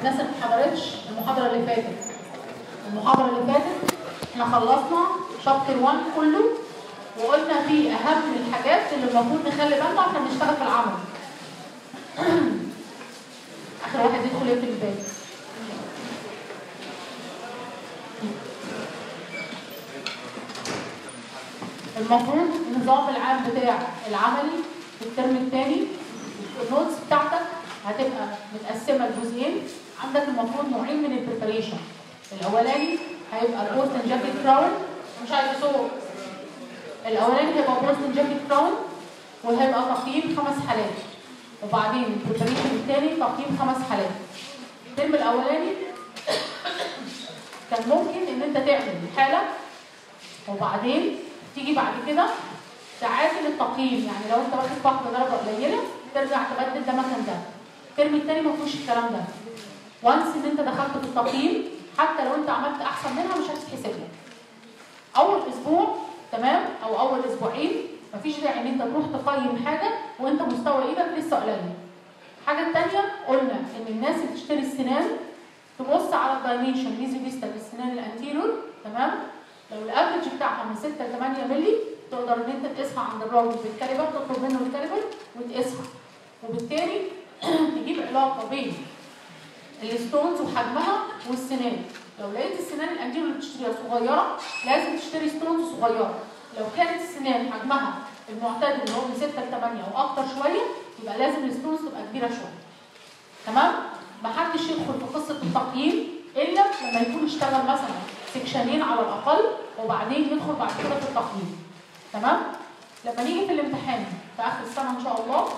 الناس اللي ما حضرتش المحاضره اللي فاتت المحاضره اللي فاتت احنا خلصنا شابتر 1 كله وقلنا فيه اهم الحاجات اللي المفروض نخلي بالنا واحنا بنشتغل في العمل اخر واحد يدخل يقفل الباب المفروض النظام العام بتاع العملي في الترم الثاني النوتس بتاعتك هتبقى متقسمه لجزئين عندك المفروض نوعين من البريباريشن الاولاني هيبقى بوستن جاكيت كراون مش عايز صور الاولاني هيبقى بوستن جاكيت كراون وهيبقى تقييم خمس حالات وبعدين البريباريشن الثاني تقييم خمس حالات الترم الاولاني كان ممكن ان انت تعمل حاله وبعدين تيجي بعد كده تعادل التقييم يعني لو انت واخد واحده درجه قليله ترجع تبدل ده مكان ده الترم الثاني ما فيهوش الكلام ده وانس ان انت دخلت في التقييم حتى لو انت عملت احسن منها مش هتتحسب لك اول اسبوع تمام او اول اسبوعين مفيش داعي ان انت تروح تقيم حاجه وانت مستوى ايدك لسه قليل الحاجه الثانيه قلنا ان الناس اللي بتشتري السنان تبص على الدايمنشن ميزي فيستا للسنان الانتيرور تمام لو الافرج بتاعها من 6 ل 8 مللي تقدر ان انت تقيسها عند الراجل بالكاليبر تطلب منه الكاليبر وتقيسها وبالتالي تجيب علاقه بين الستونز وحجمها والسنان لو لقيت السنان الانتيرور اللي بتشتريها صغيره لازم تشتري ستونز صغيره لو كانت السنان حجمها المعتدل اللي هو من 6 ل 8 واكتر شويه يبقى لازم الستونز تبقى كبيره شويه تمام محدش يدخل في قصه التقييم الا لما يكون اشتغل مثلا سكشنين على الاقل وبعدين يدخل بعد كده في التقييم تمام لما نيجي في الامتحان في اخر السنه ان شاء الله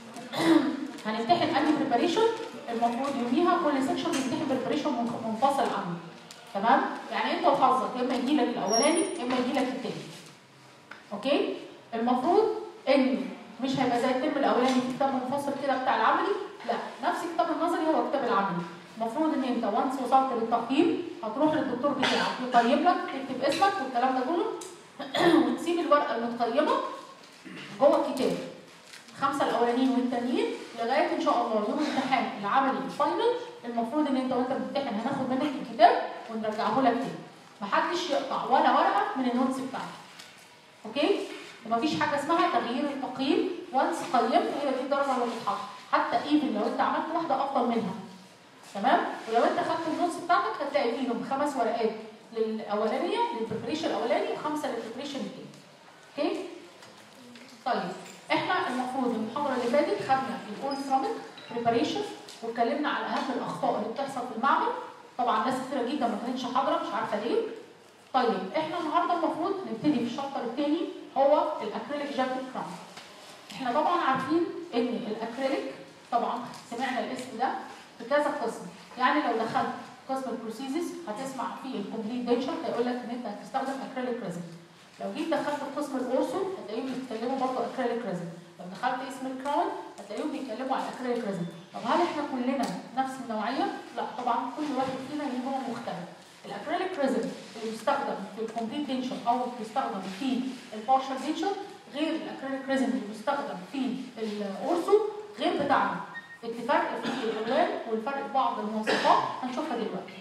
هنمتحن انهي بريباريشن المفروض يوميها كل سكشن بيمتحن بريباريشن منفصل عنه تمام يعني انت وحظك يا اما يجي لك الاولاني يا اما يجي لك الثاني اوكي المفروض ان مش هيبقى زي الترم الاولاني في كتاب منفصل كده بتاع العملي لا نفس الكتاب النظري هو الكتاب العملي المفروض ان انت وانس وصلت للتقييم هتروح للدكتور بتاعك يقيم لك تكتب اسمك والكلام ده كله وتسيب الورقه المتقيمه جوه الكتاب الخمسه الاولانيين والتانيين لغايه ان شاء الله يوم الامتحان العملي الفاينل المفروض ان انت وانت بتمتحن هناخد منك الكتاب ونرجعه لك تاني محدش يقطع ولا ورقه من النوتس بتاعتك اوكي ومفيش حاجه اسمها تغيير التقييم وانس قيمت هي دي الدرجه اللي بتتحط حتى ايفن لو انت عملت واحده افضل منها تمام ولو انت خدت النوتس بتاعتك هتلاقي فيهم خمس ورقات للاولانيه للبريبريشن الاولاني وخمسه للبريبريشن الثاني اوكي طيب احنا المفروض المحاضره اللي فاتت خدنا الاول سيراميك بريباريشن واتكلمنا على اهم الاخطاء اللي بتحصل في المعمل طبعا ناس كتيره جدا ما كانتش حاضره مش عارفه ليه طيب احنا النهارده المفروض نبتدي في الشابتر الثاني هو الاكريليك جاكيت كراون احنا طبعا عارفين ان الاكريليك طبعا سمعنا الاسم ده في كذا قسم يعني لو دخلت قسم البروسيسز هتسمع فيه الكومبليت دينشر هيقول لك ان انت هتستخدم اكريليك ريزن لو جيت دخلت قسم الاورسو هتلاقيهم بيتكلموا برضه اكريليك ريزن لو دخلت اسم الكراون هتلاقيهم بيتكلموا على اكريليك ريزن طب هل احنا كلنا نفس النوعيه لا طبعا كل واحد فينا ليه نوع مختلف الاكريليك ريزن اللي بيستخدم في الكومبليت دينشر او بيستخدم في البارشال دينشر غير الاكريليك ريزن اللي بيستخدم في الاورسو غير بتاعنا الفرق في الالوان والفرق في بعض المواصفات هنشوفها دلوقتي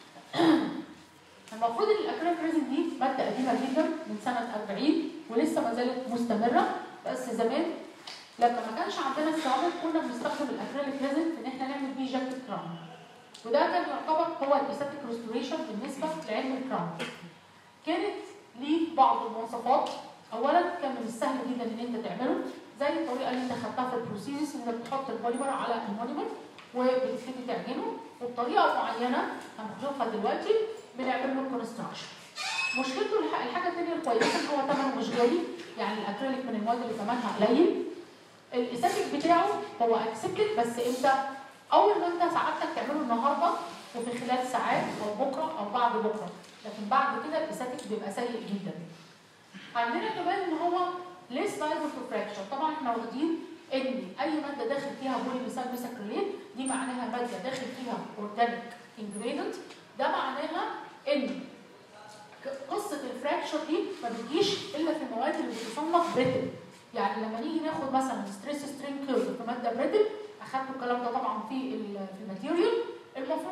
المفروض ان الاكريليك ريزن دي ماده قديمه جدا من سنه 40 ولسه ما زالت مستمره بس زمان لما ما كانش عندنا السيراميك كنا بنستخدم الاكريليك ريزن في ان احنا نعمل بيه جاكيت كراون وده كان يعتبر هو الاستاتيك ريستوريشن بالنسبه لعلم الكراون كانت ليه بعض المواصفات اولا كان من السهل جدا ان انت تعمله زي الطريقه اللي انت خدتها في البروسيس ان انت بتحط البوليمر على المونيمر وبتبتدي تعجنه وبطريقه معينه هنشوفها دلوقتي بنعمل له كونستراكشن مشكلته الحاجه الثانيه الكويسه ان هو ثمنه مش غالي يعني الاكريليك من المواد اللي ثمنها قليل الاستاتيك بتاعه هو اكسبتد بس امتى اول ما انت سعادتك تعمله النهارده وفي خلال ساعات او بكره او بعد بكره لكن بعد كده الاستاتيك بيبقى سيء جدا عندنا كمان ان هو ليس لايبل تو فراكشر طبعا احنا واخدين ان اي ماده داخل فيها بولي مثال بيساكريليت دي معناها ماده داخل فيها اورجانيك انجريدينت ده معناها ان قصه الفراكشر دي ما بتجيش الا في المواد اللي بتصنف بريتل يعني لما نيجي ناخد مثلا ستريس سترينج كيرف في ماده بريتل اخدتوا الكلام ده طبعا في في الماتيريال المفروض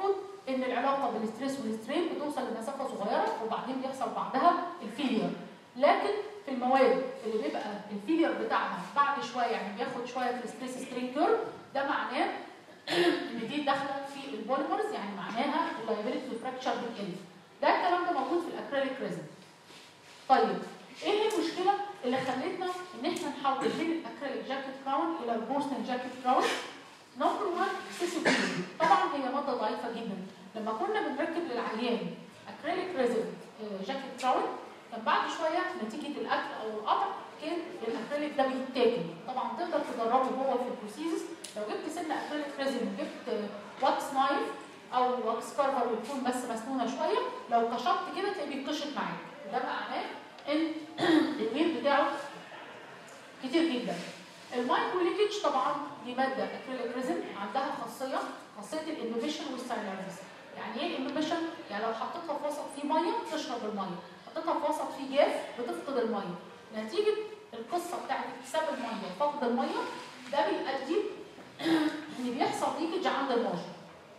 العلاقه بالستريس والسترين بتوصل لمسافه صغيره وبعدين بيحصل بعدها الفيلير لكن في المواد اللي بيبقى الفيلير بتاعها بعد شويه يعني بياخد شويه في الستريس سترين كيرف ده معناه ان دي داخله في البوليمرز يعني معناها اللايبيلتي فراكشر بتقل ده الكلام ده موجود في الاكريليك ريزن طيب ايه المشكله اللي خلتنا ان احنا نحول من الاكريليك جاكيت كراون الى البورسلين جاكيت كراون نمبر 1 اكسسبيلتي طبعا هي ماده ضعيفه جدا لما كنا بنركب للعيان اكريليك ريزن جاكيت كراون كان بعد شويه نتيجه الاكل او القطع كان الاكريليك ده بيتاكل طبعا تقدر تجربه جوه في البروسيس لو جبت سن اكريليك ريزن وجبت واكس نايف او واكس كارفر وتكون بس مسنونه شويه لو كشطت كده تلاقيه بيتقشط معاك ده معناه ان الويت بتاعه كتير جدا المايكرو ليكج طبعا دي ماده اكريليك ريزن عندها خاصيه خاصيه الانوفيشن والسايلاريز يعني ايه الانوفيشن يعني لو حطيتها في وسط فيه ميه تشرب الميه حطيتها في وسط فيه جاف بتفقد الميه نتيجه القصه بتاعت اكتساب الميه وفقد الميه ده بيؤدي ان بيحصل ليكج عند الموجه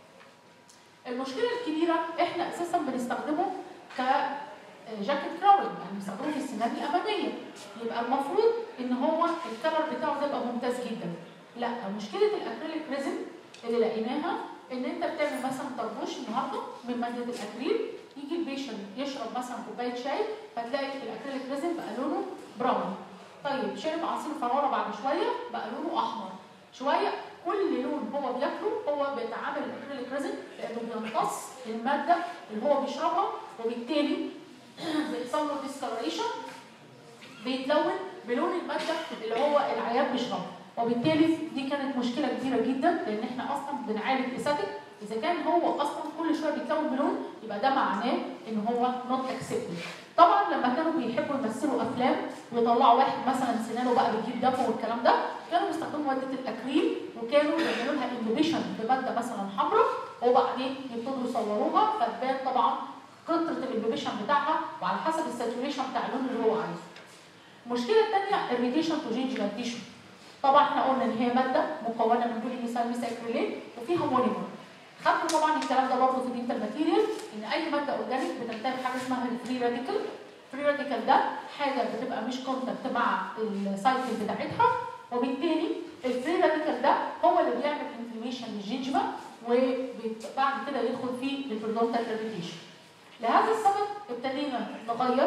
المشكله الكبيره احنا اساسا بنستخدمه ك جاكيت كراول يعني بنستخدمه في السنان الاماميه يبقى المفروض ان هو الكلر بتاعه ده يبقى ممتاز جدا لا مشكله الاكريليك ريزن اللي لقيناها ان انت بتعمل مثلا طربوش النهارده من ماده الاكريل يجي البيشنت يشرب مثلا كوبايه شاي فتلاقي الاكريليك ريزن بقى لونه براون طيب شرب عصير فراوله بعد شويه بقى لونه احمر شويه كل لون هو بياكله هو بيتعامل الاكريليك ريزن لانه بيمتص الماده اللي هو بيشربها وبالتالي بيحصل له ديسكلريشن بيتلون بلون الماده اللي هو العيان بيشربها وبالتالي دي كانت مشكله كبيره جدا لان احنا اصلا بنعالج اساتيك اذا كان هو اصلا كل شويه بيتلون بلون يبقى ده معناه ان هو نوت اكسبتد طبعا لما كانوا بيحبوا يمثلوا افلام ويطلعوا واحد مثلا سنانه بقى بيجيب دم والكلام ده كانوا بيستخدموا ماده الاكريل وكانوا بيعملوا لها انهبيشن بماده مثلا حمراء وبعدين يبتدوا يصوروها فتبان طبعا كثره الانهبيشن بتاعها وعلى حسب الساتوريشن بتاع اللون اللي هو عايزه. المشكله الثانيه الريديشن تو جينجيفال تيشو. طبعا احنا قلنا ان هي ماده مكونه من بولي ميثايل ميثايكريلين وفيها مونيمر. خدتوا طبعا الكلام ده برضه في الدينتال ماتيريال ان اي ماده اورجانيك بتنتهي بحاجه اسمها الفري راديكال. الفري راديكال ده حاجه بتبقى مش كونتاكت مع السايكل بتاعتها وبالتالي الفري راديكال ده هو اللي بيعمل انفلاميشن للجينجيفا وبعد كده يدخل في البرودونتال ريبيتيشن. لهذا السبب ابتدينا نغير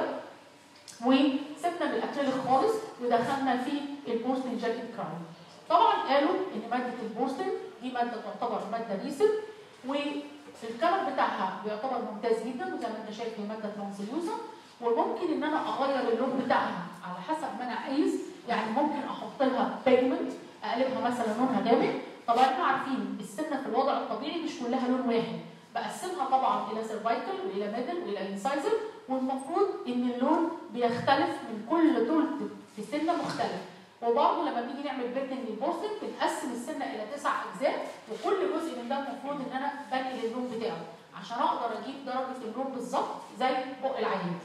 وسبنا من الاكريليك خالص ودخلنا في البورسلين جاكيت كراون. طبعا قالوا ان ماده البورسلين دي ماده تعتبر ماده ريسل والكلر بتاعها بيعتبر ممتاز جدا وزي ما انت شايف هي ماده ترانسليوزا وممكن ان انا اغير اللون بتاعها على حسب ما انا عايز يعني ممكن احط لها بيجمنت اقلبها مثلا لونها غامق طبعا احنا عارفين السنه في الوضع الطبيعي مش كلها لون واحد بقسمها طبعا الى سيرفايكل والى ميدل والى انسايزر والمفروض ان اللون بيختلف من كل ثلث في سنه مختلف وبرضه لما بنيجي نعمل بيلدنج للبورسلين بنقسم السنه الى تسع اجزاء وكل جزء من ده المفروض ان انا بنقل اللون بتاعه عشان اقدر اجيب درجه اللون بالظبط زي بق العيان.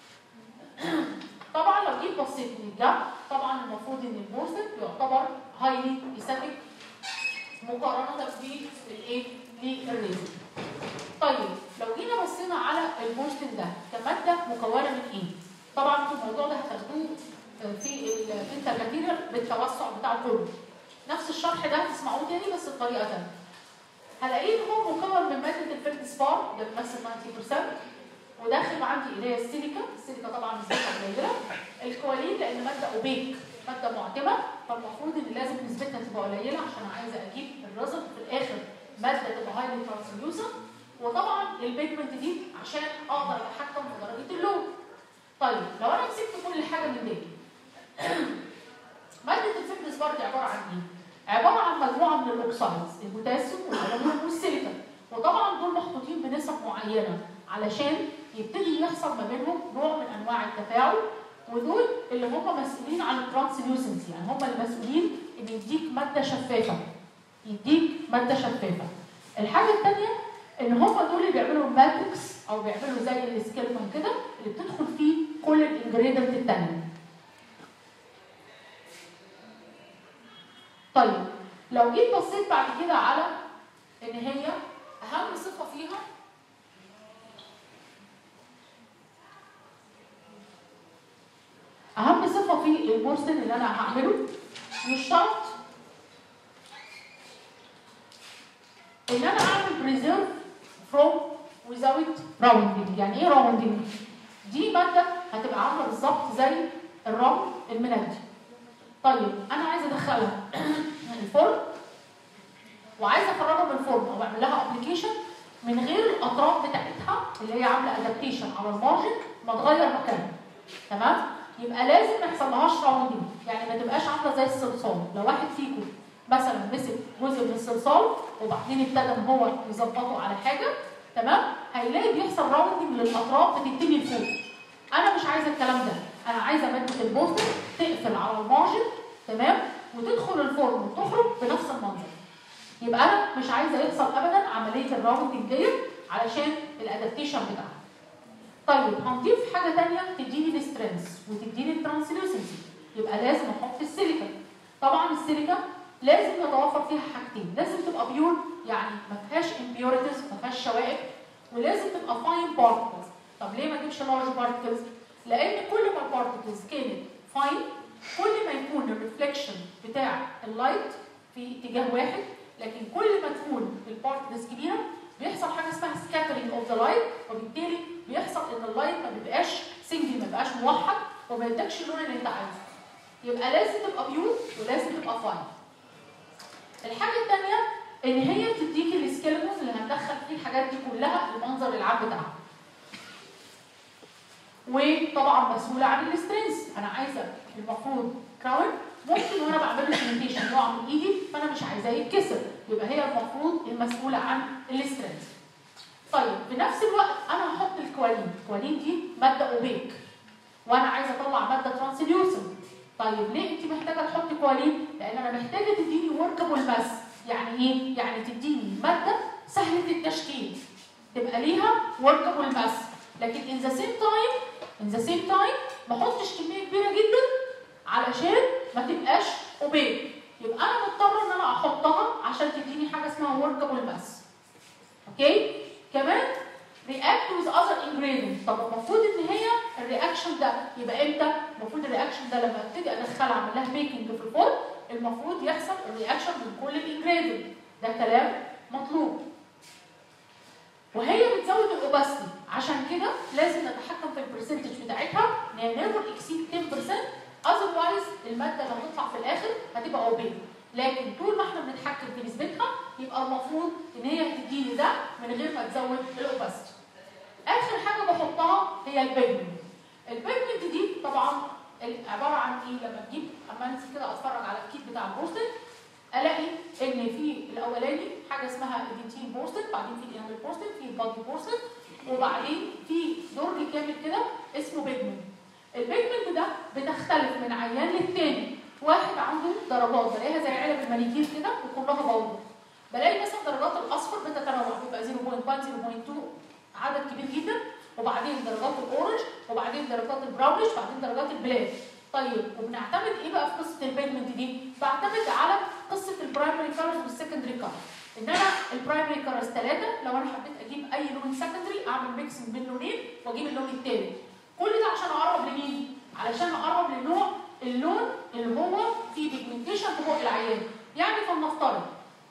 طبعا لو جيت بصيت لده طبعا المفروض ان البورسلين يعتبر هايلي ايستاتيك مقارنه بالايه؟ للريزن. طيب لو جينا بصينا على البورسلين ده كماده مكونه من ايه؟ طبعا في الموضوع ده هتاخدوه في الانتر ماتيريال بالتوسع بتاعه كله. نفس الشرح ده هتسمعوه تاني بس بطريقه ثانيه. هلاقيه ان هو مكون من ماده الفيلدسبار ده بيمثل 90% وداخل عندي اللي هي السيليكا، السيليكا طبعا نسبتها قليله. الكوالين لان ماده اوبيك ماده معتمه فالمفروض ان لازم نسبتها تبقى قليله عشان عايزه اجيب الرزق في الاخر ماده تبقى هايلي ترانسليوسنت وطبعا البيجمنت دي عشان اقدر اتحكم في درجه اللون. طيب لو انا مسكت كل حاجه من دي ماده الفيتنس بارد عباره عن ايه؟ عباره عن مجموعه من الاوكسايدز البوتاسيوم والالومنيوم والسيليكون وطبعا دول محطوطين بنسب معينه علشان يبتدي يحصل ما بينهم نوع من انواع التفاعل ودول اللي هم مسؤولين عن الترانسليوسنسي يعني هم المسؤولين ان يديك ماده شفافه يديك ماده شفافه الحاجه الثانيه ان هم دول اللي بيعملوا الماتريكس او بيعملوا زي السكيلتون كده اللي بتدخل فيه كل الانجريدينت الثانيه طيب لو جيت بصيت بعد كده على ان هي اهم صفه فيها للبورسلين اللي انا هعمله يشترط ان انا اعمل بريزيرف فروم without راوندنج يعني ايه راوندنج دي ماده هتبقى عامله بالظبط زي الرمل المندي طيب انا عايزه ادخلها الفرن وعايزه اخرجها من الفرن او اعمل لها ابلكيشن من غير الاطراف بتاعتها اللي هي عامله ادابتيشن على المارجن ما تغير مكانها تمام يبقى لازم ما يحصلهاش راوندنج يعني ما تبقاش عامله زي الصلصال لو واحد فيكم مثلا مسك جزء من الصلصال وبعدين ابتدى ان هو يظبطه على حاجه تمام هيلاقي بيحصل راوندنج للاطراف بتتني لفوق انا مش عايزه الكلام ده انا عايزه ماده البوستر تقفل على المارجن تمام وتدخل الفرن وتخرج بنفس المنظر يبقى انا مش عايزه يحصل ابدا عمليه الراوندنج ديت علشان الادابتيشن بتاعها طيب هنضيف حاجه ثانيه تديني السترينث وتديني الترانسلوسنسي يبقى لازم احط السيليكا طبعا السيليكا لازم يتوفر فيها حاجتين لازم تبقى بيور يعني ما فيهاش امبيوريتيز ما فيهاش شوائب ولازم تبقى فاين بارتكلز طب ليه ما اجيبش لارج بارتكلز لان كل ما البارتكلز كانت فاين كل ما يكون الريفليكشن بتاع اللايت في اتجاه واحد لكن كل ما تكون البارتكلز كبيره بيحصل حاجه اسمها سكاترينج اوف ذا لايت وبالتالي بيحصل ان اللايت ما بيبقاش سنجل ما بيبقاش موحد وما يدكش اللون اللي انت عايزه يبقى لازم تبقى بيور ولازم تبقى فاين الحاجه الثانيه ان هي بتديكي السكيلتونز اللي هندخل فيه الحاجات دي كلها المنظر العام بتاعها وطبعا مسؤوله عن السترينث انا عايزه المفروض كراون ممكن وانا بعمل له سيمنتيشن يقع من ايدي فانا مش عايزاه يتكسر يبقى هي المفروض المسؤوله عن السترينث طيب في نفس الوقت انا هحط الكوالين الكوالين دي ماده اوبيك وانا عايزه اطلع ماده ترانسليوسنت طيب ليه انت محتاجه تحطي كوالين لان انا محتاجه تديني وركبل ماس يعني ايه يعني تديني ماده سهله التشكيل تبقى ليها وركبل ماس لكن ان ذا سيم تايم ان ذا سيم تايم ما احطش كميه كبيره جدا علشان ما تبقاش اوبيك يبقى انا مضطره ان انا احطها عشان تديني حاجه اسمها وركبل ماس اوكي كمان react with other ingredients طب المفروض ان هي الرياكشن ده يبقى امتى المفروض الرياكشن ده لما ابتدي ادخلها اعمل لها بيكنج في الفرن المفروض يحصل الرياكشن من كل الانجريدينت ده كلام مطلوب وهي بتزود الاوباستي عشان كده لازم نتحكم في البرسنتج بتاعتها ان هي نيفر اكسيد 10% اذروايز الماده اللي هتطلع في الاخر هتبقى اوبيك لكن طول ما احنا بنتحكم في نسبتها يبقى المفروض ان هي تديني ده من غير ما تزود الاوباستي اخر حاجه بحطها هي البيجمنت البيجمنت دي طبعا عباره عن ايه لما تجيب اما انزل كده اتفرج على الكيت بتاع البورسلين الاقي ان في الاولاني حاجه اسمها الدنتين بورسلين بعدين في الانامل بورسلين في البادي بورسلين وبعدين في درج كامل كده اسمه بيجمنت البيجمنت ده بتختلف من عيان للتاني واحد عنده درجات بلاقيها زي علب المانيكير كده وكلها بوضه بلاقي مثلا درجات الاصفر بتتنوع بيبقى 0.1 0.2 عدد كبير جدا وبعدين درجات الاورنج وبعدين درجات البراونش وبعدين درجات البلاك طيب وبنعتمد ايه بقى في قصه البيجمنت دي بعتمد على قصه البرايمري كارز والسكندري كارز ان انا البرايمري كارز ثلاثه لو انا حبيت اجيب اي لون سكندري اعمل ميكس بين لونين واجيب اللون الثالث كل ده عشان اقرب لمين علشان اقرب لنوع اللون اللي هو فيه بيجمنتيشن في بق العيان يعني فلنفترض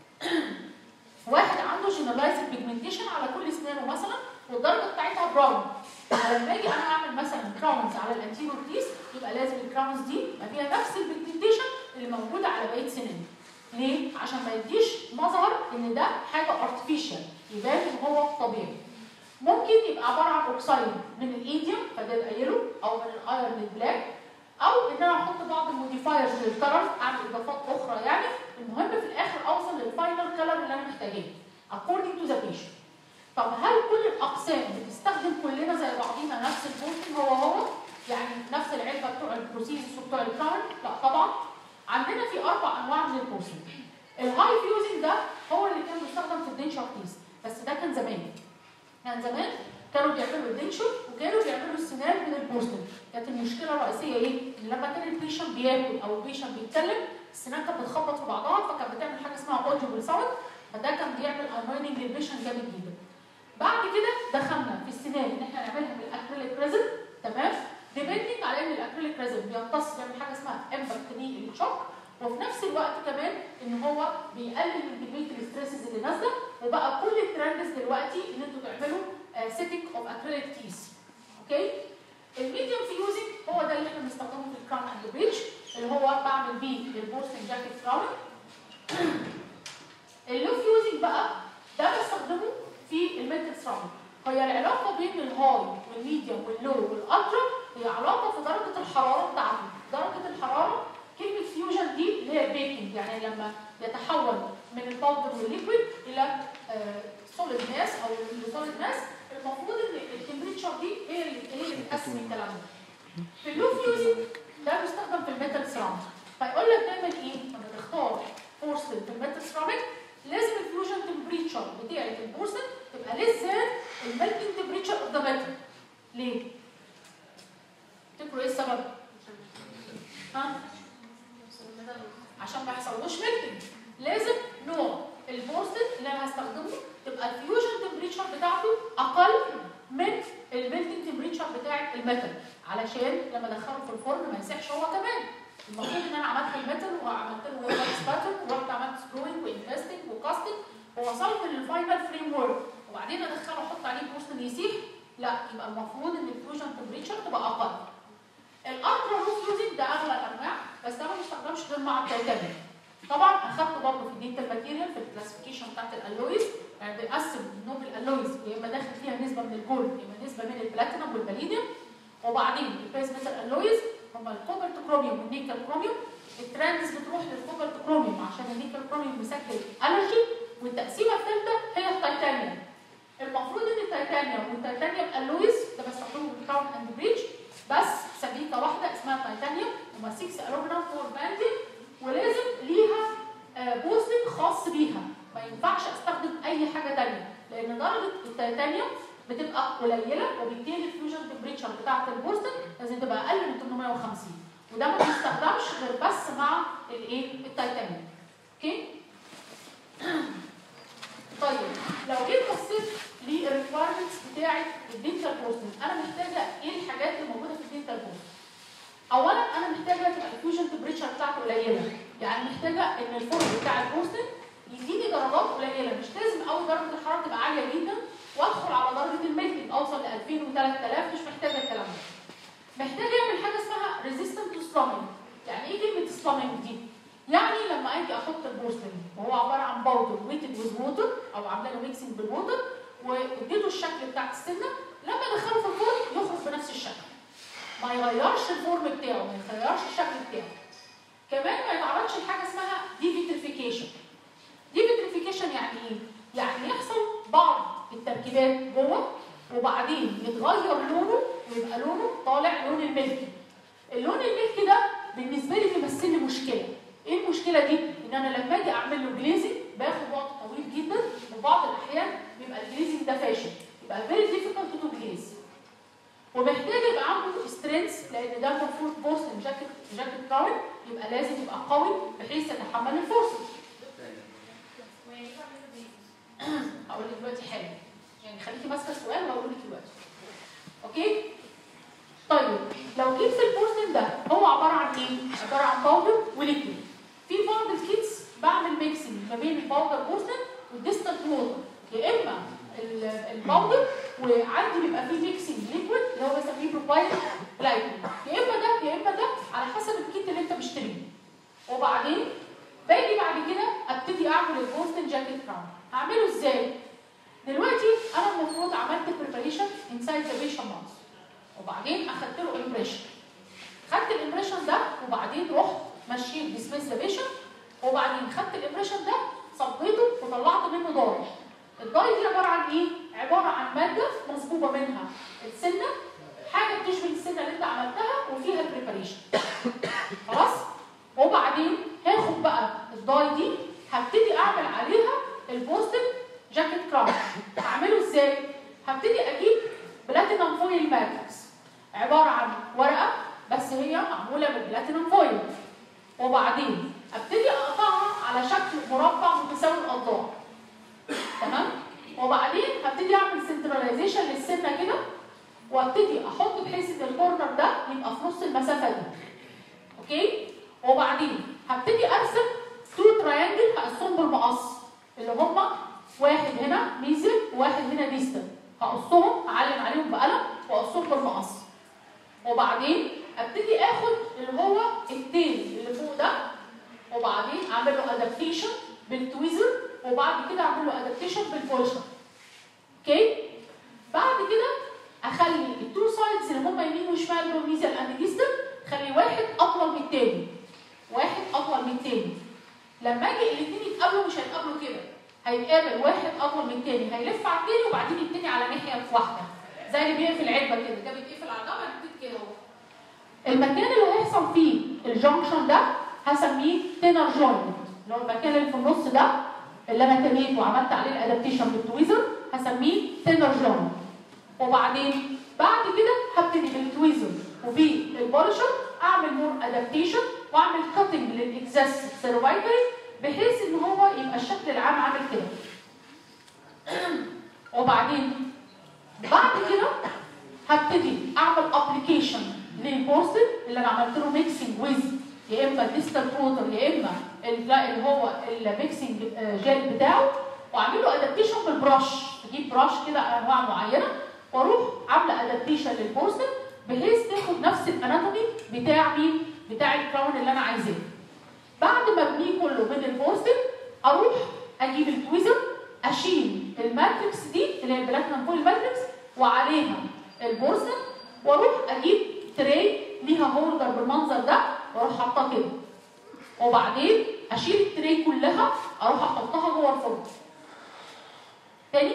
واحد عنده جنرالايزد بيجمنتيشن على كل اسنانه مثلا والدرجه بتاعتها براون فلما اجي انا اعمل مثلا كراونز على الانتيريور بيس يبقى لازم الكراونز دي يبقى فيها نفس البيجمنتيشن اللي موجوده على بقيه سناني ليه؟ عشان ما يديش مظهر ان ده حاجه ارتفيشال يبان ان هو طبيعي ممكن يبقى عباره عن اوكسايد من الايديوم فده يبقى يلو او من الايرن للبلاك او ان انا احط بعض الموديفايرز للكلر اعمل اضافات اخرى يعني المهم في الاخر اوصل للفاينل كلر اللي انا محتاجاه according to the patient طب هل كل الاقسام بتستخدم كلنا زي بعضينا نفس البوستن هو هو يعني نفس العلبه بتوع البروسيسس وبتوع الكراون لا طبعا عندنا في اربع انواع من البوستن الهاي فيوزنج ده هو اللي كان بيستخدم في الدنشر بيس بس ده كان زمان كان زمان كانوا بيعملوا الدنشر وكانوا بيعملوا السنان من البوستن كانت المشكله الرئيسيه ايه؟ ان لما كان البيشنت بياكل او البيشنت بيتكلم السنان كانت بتخبط في بعضها فكانت بتعمل حاجه اسمها اوديبل ساوند فده كان بيعمل انويننج للبيشنت جامد جدا بعد كده دخلنا في السنان ان احنا نعملها بالاكريليك ريزن تمام ديبندنج على على ان الاكريليك ريزن بيمتص بيعمل حاجه اسمها امباكت للشوك وفي نفس الوقت كمان ان هو بيقلل من كميه الاستريسز اللي نازله وبقى كل الترندز دلوقتي ان انتوا تعملوا سيتنج اوف اكريليك تيس اوكي الميديوم فيوزنج هو ده اللي احنا بنستخدمه في الكراون اند بريتش اللي هو بعمل بيه البورسن جاكيت كراون اللو فيوزنج بقى ده بستخدمه في الميتال سراوند هي العلاقه بين الهاي والميديوم واللو والالترا هي علاقه في درجه الحراره بتاعته درجه الحراره كلمه فيوجن دي اللي هي البيكنج يعني لما يتحول من الباودر والليكويد الى سوليد ماس او سوليد ماس المفروض ان التمبريتشر دي هي اللي هي اللي بتقسم الكلام ده في اللو فيوزنج ده بيستخدم في الميتال سيراميك فيقول لك دايما ايه لما تختار بورسلين في الميتال سيراميك لازم الفيوجن تمبريتشر بتاعه البورسلين تبقى ليس ذان الميلتنج تمبريتشر اوف ذا ميتال ليه؟ تفتكروا ايه السبب؟ ها؟ عشان ما يحصلوش ميلتنج لازم نوع البورسلين اللي انا هستخدمه تبقى الفيوجن تمبريتشر بتاعته اقل من الميلتنج تمبريتشر بتاع الميتال علشان لما ادخله في الفرن ما يسيحش هو كمان المفروض ان انا عملت الميتال وعملت له وورك باترن ورحت عملت سكروينج وانفستنج وكاستنج ووصلت للفاينل فريم ورك وبعدين ادخله احط عليه بورسلين يسيح لا يبقى المفروض ان الفيوجن تمبريتشر تبقى اقل الالترا رو فيوزنج ده اغلى الانواع بس ده ما بيستخدمش غير مع التيتانيوم طبعا اخدته برضه في الدينتال ماتيريال في الكلاسيفيكيشن بتاعت الالويز يعني بنقسم نوع الالويز يا اما داخل فيها نسبه من الجولد يا اما نسبه من البلاتينم والباليديوم وبعدين البيز ميتال الالويز هم الكوبالت كروميوم والنيكل كروميوم الترانز بتروح للكوبالت كروميوم عشان النيكل كروميوم مسكر الرجي والتقسيمه الثالثه هي التيتانيوم المفروض ان التيتانيوم والتيتانيوم الويز ده بستخدمه في كراون اند بريدج بس سبيكه واحده اسمها تيتانيوم هما 6 الومنيوم فور باندنج ولازم ليها بوستنج خاص بيها ما ينفعش استخدم اي حاجه ثانيه لان درجه التيتانيوم بتبقى قليله وبالتالي الفيوجن تمبريتشر بتاعه البوستنج لازم تبقى اقل من 850 وده ما بيستخدمش غير بس مع الايه التيتانيوم اوكي طيب لو جيت بصيت للريكوايرمنتس بتاعه الدينتال بوستنج انا محتاجه ايه الحاجات اللي موجوده في الدينتال بوستنج اولا انا محتاجه تبقى الفيوجن تمبريتشر بتاعته قليله يعني محتاجه ان الفرن بتاع البوستنج يديني درجات قليله مش لازم اول درجه الحراره تبقى عاليه جدا وادخل على درجه الميلتنج اوصل ل 2000 و3000 مش محتاجه الكلام ده محتاجه اعمل حاجه اسمها ريزيستنت تو سلامينج يعني ايه كلمه سلامينج دي يعني لما اجي احط البورسلين وهو عباره عن باودر ويتد ويز ووتر او عامله له ميكسنج بالووتر واديته الشكل بتاع السنه لما ادخله في الفرن يخرج بنفس الشكل ما يغيرش الفورم بتاعه ما يغيرش الشكل بتاعه كمان ما يتعرضش لحاجه اسمها ديفيتريفيكيشن ديفيتريفيكيشن يعني ايه يعني يحصل بعض التركيبات جوه وبعدين يتغير لونه ويبقى لونه طالع لون الملكي اللون الملكي ده بالنسبه لي بيمثل لي مشكله ايه المشكله دي ان انا لما اجي اعمل له جليزنج باخد وقت طويل جدا وبعض الاحيان بيبقى الجليزنج ده فاشل يبقى فيري ديفيكولت تو جليز ومحتاج يبقى عنده سترينث لان ده المفروض بورسن جاكيت جاكيت كراون يبقى لازم يبقى قوي بحيث يتحمل الفورسز هقول لك دلوقتي حاجه يعني خليكي ماسكه السؤال وهقول لك دلوقتي اوكي طيب لو جيت في البورسن ده هو عباره عن ايه عباره عن باودر وليكويد في بعض الكيتس بعمل ميكسنج ما بين الباودر بورسن والديستنت ووتر يا اما الباودر وعندي بيبقى فيه ميكسنج ليكويد اللي هو بسميه بروبايل لايكويد يا اما ده يا اما ده على حسب الكيت اللي انت مشتريه وبعدين باجي بعد كده ابتدي اعمل البورسن جاكيت كراون هعمله ازاي دلوقتي انا المفروض عملت بريباريشن انسايد ذا بيشن ماوس وبعدين اخدت له امبريشن خدت الامبريشن ده وبعدين رحت مشيت ديسميس ذا بيشن وبعدين خدت الامبريشن ده صبيته وطلعت منه داي الداي دي عباره عن ايه عباره عن ماده مصبوبه منها السنه حاجه بتشبه السنه اللي انت عملتها وفيها البريباريشن خلاص وبعدين هاخد بقى الداي دي هبتدي اعمل عليها البوستن جاكيت كراون هعمله ازاي هبتدي اجيب بلاتينم فويل ماتريكس عباره عن ورقه بس هي معموله بالبلاتينم فويل وبعدين ابتدي اقطعها على شكل مربع متساوي الاضلاع تمام وبعدين هبتدي اعمل سنتراليزيشن للسنه كده وابتدي احط بحيث ان الكورنر ده يبقى في نص المسافه دي اوكي وبعدين هبتدي ارسم تو تراينجل هقسمهم بالمقص اللي هما واحد هنا ميزل وواحد هنا ديستال هقصهم اعلم عليهم بقلم واقصهم بالمقص وبعدين ابتدي اخد اللي هو التاني اللي فوق ده وبعدين اعمل له ادابتيشن بالتويزر وبعد كده اعمل له ادابتيشن بالبولشر اوكي بعد كده اخلي التو سايدز اللي هم يمين وشمال دول ميزل اند ديستال خلي واحد اطول من التاني واحد اطول من التاني لما اجي الاثنين يتقابلوا مش هيتقابلوا كده هيتقابل واحد اطول من التاني هيلف على التاني وبعدين التاني على ناحيه واحده زي اللي بيقفل علبه كده ده بيتقفل على ده بعد كده اهو المكان اللي هيحصل فيه الجنكشن ده هسميه تينر جوينت اللي هو المكان اللي في النص ده اللي انا تنيت وعملت عليه الادابتيشن بالتويزر هسميه تينر جوينت وبعدين بعد كده هبتدي بالتويزر وبالبولشر اعمل مور ادابتيشن واعمل كاتنج للاكزاس سيرفايكالي بحيث ان هو يبقى الشكل العام عامل كده وبعدين بعد كده هبتدي اعمل ابلكيشن للبوستر اللي انا عملت له ميكسنج ويز يا اما الديستال بروتر يا اما اللي هو الميكسنج جيل بتاعه واعمل له ادابتيشن بالبراش اجيب براش كده انواع معينه واروح عامله ادابتيشن للبوستر بحيث تاخد نفس الاناتومي بتاع مين؟ بتاع الكراون اللي انا عايزاه. بعد ما ابنيه كله من البوستر اروح اجيب التويزر اشيل الماتريكس دي اللي هي البلاتينم فويل ماتريكس وعليها البورسن واروح اجيب تري ليها هولدر بالمنظر ده واروح حاطاه كده وبعدين اشيل التري كلها اروح احطها جوه الفرن تاني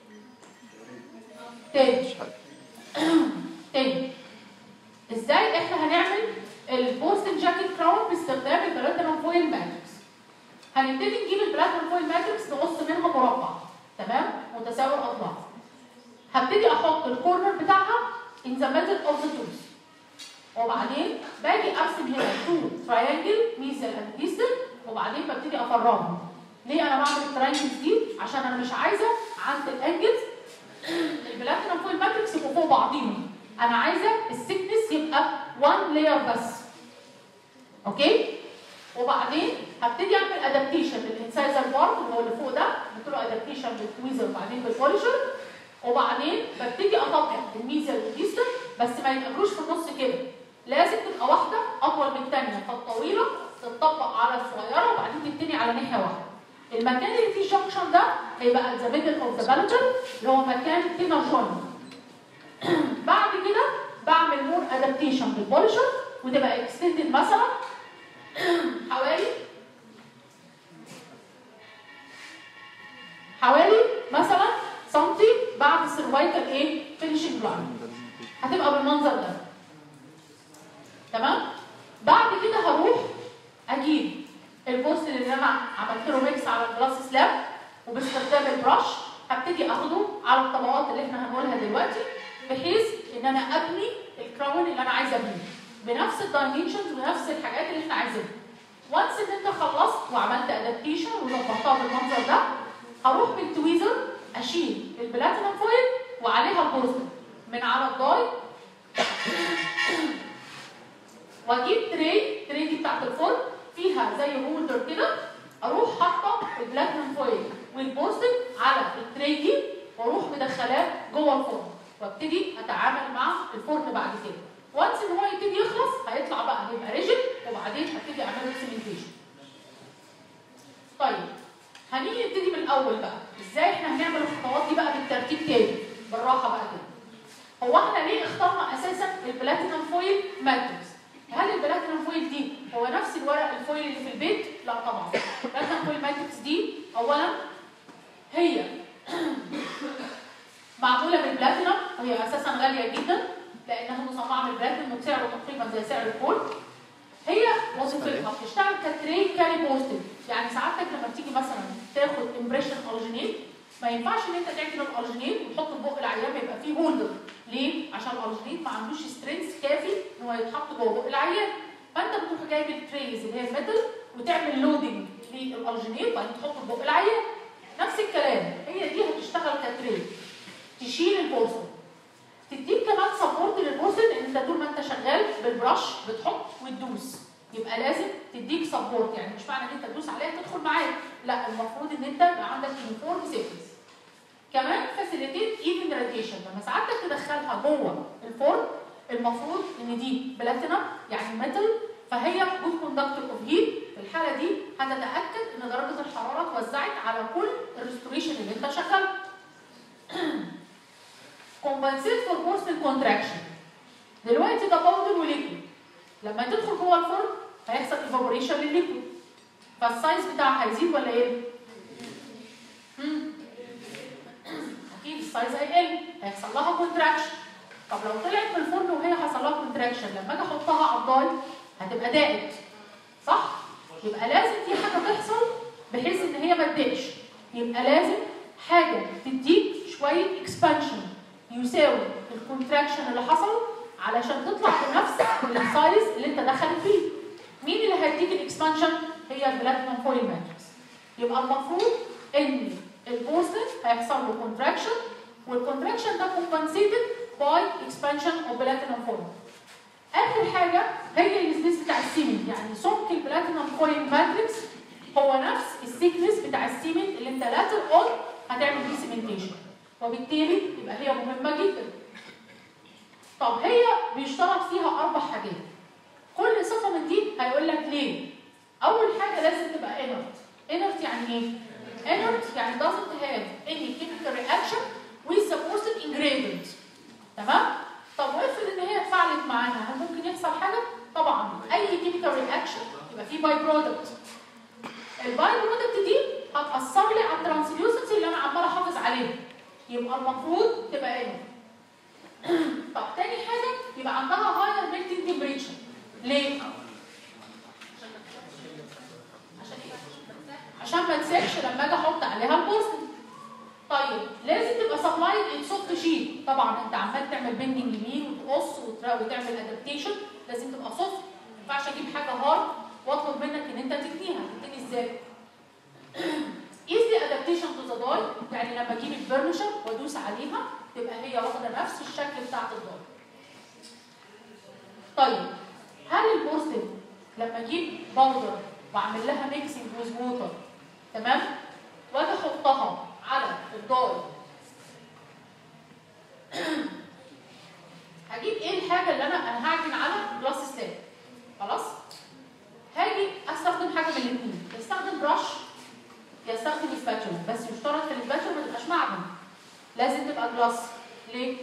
تاني تاني ازاي احنا هنعمل البوستن جاكيت كراون باستخدام البلاتينم فويل ماتريكس هنبتدي نجيب البلاتينم فويل ماتريكس نقص منها مربع تمام متساوي الاضلاع هبتدي احط الكورنر بتاعها in the middle of the tooth وبعدين باجي ارسم هنا تو تراينجل ميزل اند ديستل وبعدين ببتدي افرغهم ليه انا بعمل التراينجلز دي عشان انا مش عايزه عند الانجلز البلاتينم فوق الماتريكس يبقوا فوق بعضيهم انا عايزه السكنس يبقى 1 لاير بس اوكي وبعدين هبتدي اعمل ادابتيشن للانسايزر بارت اللي هو اللي فوق ده قلت له ادابتيشن بالتويزر وبعدين بالبولشر وبعدين ببتدي اطبق الميزل والديستل بس ما يتقابلوش في النص كده لازم تبقى واحده اطول من الثانيه فالطويله تتطبق على الصغيره وبعدين تبتدي على ناحيه واحده المكان اللي فيه جنكشن ده هيبقى ذا ميدل اوف ذا بالجر اللي هو مكان تينر جوينت بعد كده بعمل مور ادابتيشن بالبولشر وتبقى اكستندد مثلا حوالي حوالي مثلا سنتي بعد السيرفايكال ايه فينيشنج لاين هتبقى بالمنظر ده تمام بعد كده هروح اجيب البوست اللي انا عملت له ميكس على الجلاس سلاب وباستخدام البراش هبتدي اخده على الطبقات اللي احنا هنقولها دلوقتي بحيث ان انا ابني الكراون اللي انا عايزه ابنيه بنفس الدايمنشنز ونفس الحاجات اللي احنا عايزينها وانس ان انت خلصت وعملت ادابتيشن وظبطتها بالمنظر ده هروح بالتويزر اشيل البلاتينم فويل وعليها البوستر من على الضاي واجيب تري تري دي بتاعت الفرن فيها زي هولدر كده اروح حاطه البلاتينم فويل والبوستر على التري دي واروح مدخلاه جوه الفرن وابتدي اتعامل مع الفرن بعد كده وانس ان هو يبتدي يخلص هيطلع بقى هيبقى ريجل وبعدين هبتدي اعمل له سيمنتيشن طيب هنيجي نبتدي من الاول بقى ازاي احنا هنعمل الخطوات دي بقى بالترتيب تاني بالراحه بقى كده هو احنا ليه اخترنا اساسا البلاتينم فويل ماتريكس هل البلاتينم فويل دي هو نفس الورق الفويل اللي في البيت لا طبعا البلاتينم فويل ماتريكس دي اولا هي معموله من البلاتينم وهي اساسا غاليه جدا لانها مصنعه من البلاتينم وسعره تقريبا زي سعر الكول هي وظيفتها بتشتغل كتري كاري بوستد يعني ساعتك لما بتيجي مثلا تاخد امبريشن الجينيت ما ينفعش ان انت تعمل الالجينيت وتحط في بق العيان يبقى فيه هولدر ليه؟ عشان الالجينيت ما عندوش سترينث كافي ان هو يتحط جوه بق العيان فانت بتروح جايب التريز اللي هي الميتال وتعمل لودنج للالجينيت وبعدين تحطه في بق العيان نفس الكلام هي دي هتشتغل كتري تشيل البوستر تديك كمان بالبرش بتحط وتدوس يبقى لازم تديك سبورت يعني مش معنى ان انت تدوس عليها تدخل معاك لا المفروض ان انت يبقى عندك يونيفورم سيكنس كمان فاسيليتيت ايفن راديشن لما سعادتك تدخلها جوه الفرن المفروض ان دي بلاتينم يعني ميتال فهي جود كوندكتور اوف هيت في الحاله دي هتتاكد ان درجه الحراره اتوزعت على كل الريستوريشن اللي انت شغال كومبنسيت فور بورسل كونتراكشن دلوقتي ده باودر وليكويد لما تدخل جوه الفرن هيحصل ايفابوريشن للليكويد فالسايز بتاعها هيزيد ولا يقل؟ مم. اكيد السايز هيقل هيحصل لها كونتراكشن طب لو طلعت من الفرن وهي حصل لها كونتراكشن لما اجي احطها على الضاي هتبقى دائت صح؟ يبقى لازم في حاجه تحصل بحيث ان هي ما تضايقش يبقى لازم حاجه تديك شويه اكسبانشن يساوي الكونتراكشن اللي حصل علشان تطلع بنفس السايز اللي انت دخلت فيه مين اللي هيديك الاكسبانشن هي البلاتينم فويل ماتريكس يبقى المفروض ان البورسلين هيحصل له كونتراكشن والكونتراكشن ده كومبنسيتد باي اكسبانشن اوف بلاتينم فويل اخر حاجه هي السبيس بتاع السيمنت يعني سمك البلاتينم فويل ماتريكس هو نفس السيكنس بتاع السيمنت اللي انت لاتر اون هتعمل بيه سيمنتيشن وبالتالي يبقى هي مهمه جدا طب هي بيشترط فيها اربع حاجات كل صفه من دي هيقول لك ليه اول حاجه لازم تبقى انرت انرت يعني ايه انرت يعني doesn't have any chemical reaction with the posted ingredient تمام طب وافرض ان هي اتفاعلت معاها هل ممكن يحصل حاجه طبعا اي chemical reaction يبقى فيه باي برودكت الباي برودكت دي هتاثر لي على الترانسليوسنسي اللي انا عماله احافظ عليها يبقى المفروض تبقى انرت طب تاني حاجة يبقى عندها higher melting temperature ليه؟ عشان ايه؟ عشان ما تسيحش لما اجي احط عليها البورسلين طيب لازم تبقى سبلايد ان سوفت شيت طبعا انت عمال تعمل بيندنج يمين وتقص وتر- وتعمل ادابتيشن لازم تبقى سوفت ما ينفعش اجيب حاجه هارد واطلب منك ان انت تتنيها تتني ازاي؟ easy adaptation to the dye يعني لما اجيب البرنشر وادوس عليها تبقى هي واخده نفس الشكل بتاعت الداي. طيب هل البورسلين لما اجيب باودر واعمل لها ميكسنج ويز ووتر تمام؟ واجي احطها على الداي هجيب ايه الحاجه اللي انا انا هعجن على جلاس سلاب خلاص؟ هاجي استخدم حاجه من الاثنين استخدم برش يستخدم سباتشولا بس يشترط في السباتشولا ما تبقاش معدن لازم تبقى جلاس ليه؟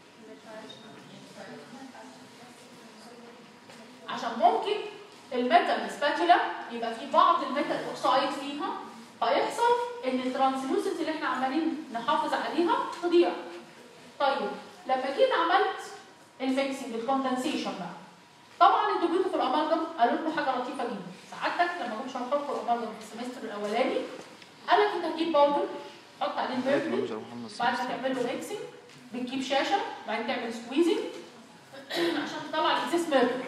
عشان ممكن الميتال سباتشولا يبقى في بعض الميتال اوكسايد فيها فيحصل ان الترانسلوسنت اللي احنا عمالين نحافظ عليها تضيع. طيب لما جيت عملت الميكسنج الكوندنسيشن بقى طبعا انتوا جيتوا في الامالجم قالوا لكم حاجه لطيفه جدا سعادتك لما جم شرحوا لكم الامالجم في السمستر الاولاني قال لك انت هتجيب باودر تحط عليه الميركوري بعد ما تعمل له ميكسنج بتجيب شاشه بعدين تعمل سكويزنج عشان تطلع الاكسس ميركوري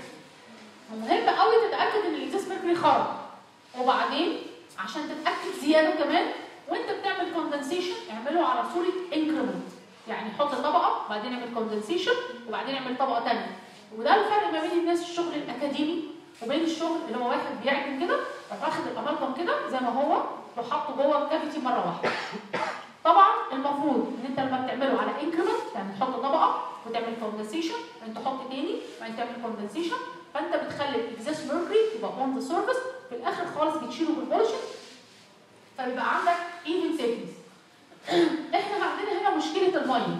مهم قوي تتاكد ان الاكسس ميركوري خرج وبعدين عشان تتاكد زياده كمان وانت بتعمل كوندنسيشن اعمله على صوره انكريمنت يعني حط طبقه بعدين اعمل كوندنسيشن وبعدين اعمل طبقه ثانيه وده الفرق ما بين الناس الشغل الاكاديمي وبين الشغل اللي هو واحد بيعجن كده فاخد الامالجم كده زي ما هو وحطه جوه الكافيتي مره واحده طبعا المفروض ان انت لما بتعمله على انكريمنت يعني تحط طبقه وتعمل كوندنسيشن بعدين تحط تاني بعدين تعمل كوندنسيشن فانت بتخلي الاكزاس ميركوري يبقى اون ذا سيرفيس في الاخر خالص بتشيله بالبولشن فبيبقى عندك ايفن سيكنس احنا عندنا هنا مشكله الميه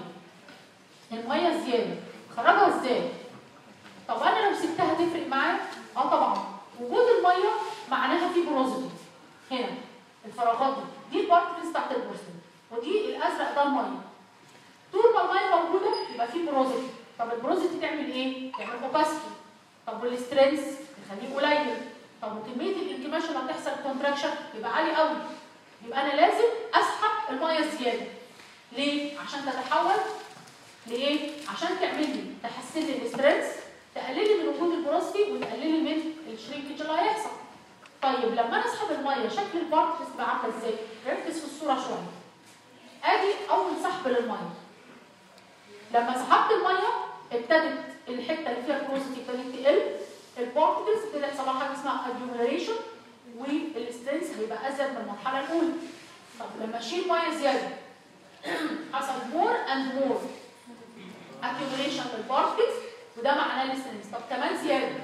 الميه الزياده خرجها ازاي طب انا لو سبتها تفرق معايا اه طبعا وجود الميه معناها في بروزيتي هنا الفراغات دي دي البارتكلز بتاعت البورسلين ودي الازرق ده الميه طول ما الميه موجوده يبقى في بروزيتي طب البروزيتي تعمل ايه؟ تعمل اوباسيتي طب والسترينث يخليه قليل طب وكميه الانكماش اللي هتحصل كونتراكشن يبقى عالي قوي يبقى انا لازم اسحب الميه الزياده ليه؟ عشان تتحول لايه؟ عشان تعمل لي تحسن لي السترينث تقللي من وجود البروستي وتقللي من الشرينكج اللي هيحصل. طيب لما انا اسحب الميه شكل البارتكلز تبقى عامله ازاي؟ ركز في الصوره شويه. ادي اول سحب للميه. لما سحبت الميه ابتدت الحته اللي فيها البروسيتي ابتدت تقل البارتكلز ابتدت يحصل لها حاجه اسمها اجيوميليشن والسترينث هيبقى ازيد من المرحله الاولى طب لما اشيل ميه زياده حصل مور اند مور accumulation في البارتكلز وده معناه السترينث طب كمان زياده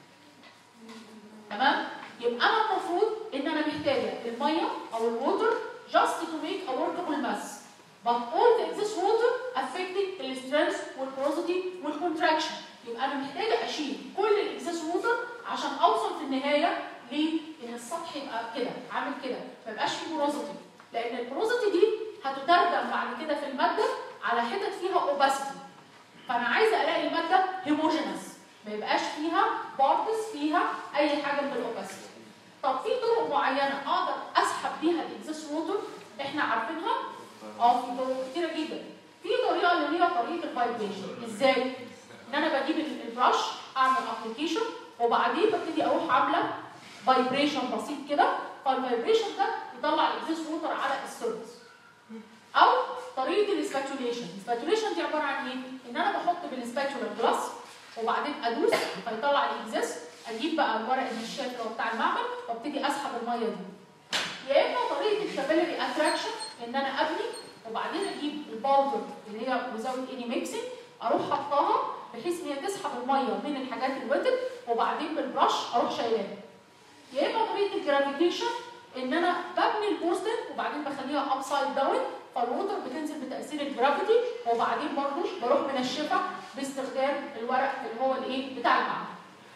تمام يبقى انا المفروض ان انا محتاجه الميه او الووتر just to make a workable mass but all the excess water affecting the strength والporosity والcontraction يبقى انا محتاجه اشيل كل الاكسس ووتر عشان اوصل في النهايه لان السطح يبقى كده عامل كده ما يبقاش فيه porosity لان البروزيتي دي هتترجم بعد كده في الماده على حتت فيها اوباسيتي فانا عايزه الاقي الماده هيموجينس ما يبقاش فيها بارتس فيها اي حاجه من الاوباسيتي طب في طرق معينه اقدر اسحب بيها الاكسس ووتر احنا عارفينها اه في طرق كتيره جدا في طريقه اللي هي طريقه الفايبريشن ازاي ان انا بجيب البرش اعمل ابلكيشن وبعدين ببتدي اروح عامله فايبريشن بسيط كده فالفايبريشن ده يطلع الاكسس ووتر على السيرفس او طريقه الاسباتوليشن الاسباتوليشن دي عباره عن ايه ان انا بحط بالسباتولا جلاس وبعدين ادوس فيطلع الاكزاس اجيب بقى الورق النشاف اللي هو بتاع المعمل وابتدي اسحب الميه دي يا اما طريقه الكابيلري اتراكشن ان انا ابني وبعدين اجيب الباودر اللي هي وزاوت اني ميكسنج اروح حطاها بحيث ان هي تسحب الميه من الحاجات الوتد وبعدين بالبرش اروح شايلاها يا اما طريقه الجرافيتيشن ان انا ببني البوستر وبعدين بخليها ابسايد داون فالووتر بتنزل بتاثير الجرافيتي وبعدين برضه بروح منشفها باستخدام الورق اللي هو الايه بتاع المعمل.